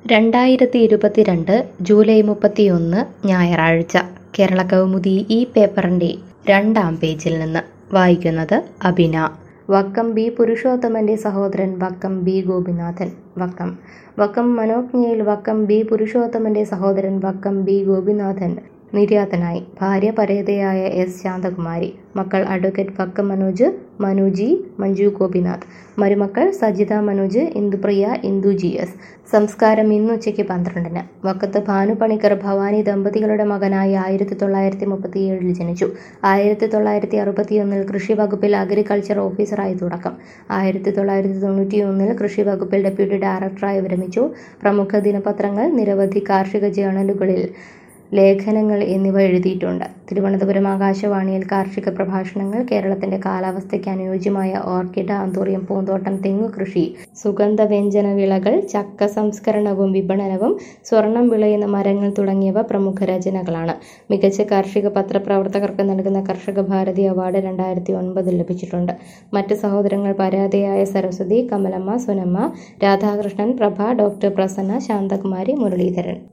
രണ്ടായിരത്തി ഇരുപത്തിരണ്ട് ജൂലൈ മുപ്പത്തിയൊന്ന് ഞായറാഴ്ച കേരള കൗമുദി ഈ പേപ്പറിൻ്റെ രണ്ടാം പേജിൽ നിന്ന് വായിക്കുന്നത് അബിന വക്കം ബി പുരുഷോത്തമന്റെ സഹോദരൻ വക്കം ബി ഗോപിനാഥൻ വക്കം വക്കം മനോജ്ഞയിൽ വക്കം ബി പുരുഷോത്തമന്റെ സഹോദരൻ വക്കം ബി ഗോപിനാഥൻ നിര്യാതനായി ഭാര്യ പരേതയായ എസ് ശാന്തകുമാരി മക്കൾ അഡ്വക്കേറ്റ് വക്കം മനോജ് മനുജി മഞ്ജു ഗോപിനാഥ് മരുമക്കൾ സജിത മനോജ് ഇന്ദുപ്രിയ ഇന്ദു ജി എസ് സംസ്കാരം ഇന്ന് ഉച്ചയ്ക്ക് പന്ത്രണ്ടിന് വക്കത്ത് ഭാനുപണിക്കർ ഭവാനി ദമ്പതികളുടെ മകനായി ആയിരത്തി തൊള്ളായിരത്തി മുപ്പത്തിയേഴിൽ ജനിച്ചു ആയിരത്തി തൊള്ളായിരത്തി അറുപത്തിയൊന്നിൽ കൃഷി വകുപ്പിൽ അഗ്രികൾച്ചർ ഓഫീസറായി തുടക്കം ആയിരത്തി തൊള്ളായിരത്തി തൊണ്ണൂറ്റിയൊന്നിൽ കൃഷി വകുപ്പിൽ ഡെപ്യൂട്ടി ഡയറക്ടറായി വിരമിച്ചു പ്രമുഖ ദിനപത്രങ്ങൾ നിരവധി കാർഷിക ജേണലുകളിൽ ലേഖനങ്ങൾ എന്നിവ എഴുതിയിട്ടുണ്ട് തിരുവനന്തപുരം ആകാശവാണിയിൽ കാർഷിക പ്രഭാഷണങ്ങൾ കേരളത്തിന്റെ കാലാവസ്ഥയ്ക്ക് അനുയോജ്യമായ ഓർക്കിഡ് ആന്തൂറിയം പൂന്തോട്ടം തെങ്ങു കൃഷി സുഗന്ധവ്യഞ്ജന വിളകൾ ചക്ക സംസ്കരണവും വിപണനവും സ്വർണം വിളയുന്ന മരങ്ങൾ തുടങ്ങിയവ പ്രമുഖ രചനകളാണ് മികച്ച കാർഷിക പത്രപ്രവർത്തകർക്ക് നൽകുന്ന കർഷക ഭാരതി അവാർഡ് രണ്ടായിരത്തി ഒൻപതിൽ ലഭിച്ചിട്ടുണ്ട് മറ്റ് സഹോദരങ്ങൾ പരാതിയായ സരസ്വതി കമലമ്മ സുനമ്മ രാധാകൃഷ്ണൻ പ്രഭ ഡോക്ടർ പ്രസന്ന ശാന്തകുമാരി മുരളീധരൻ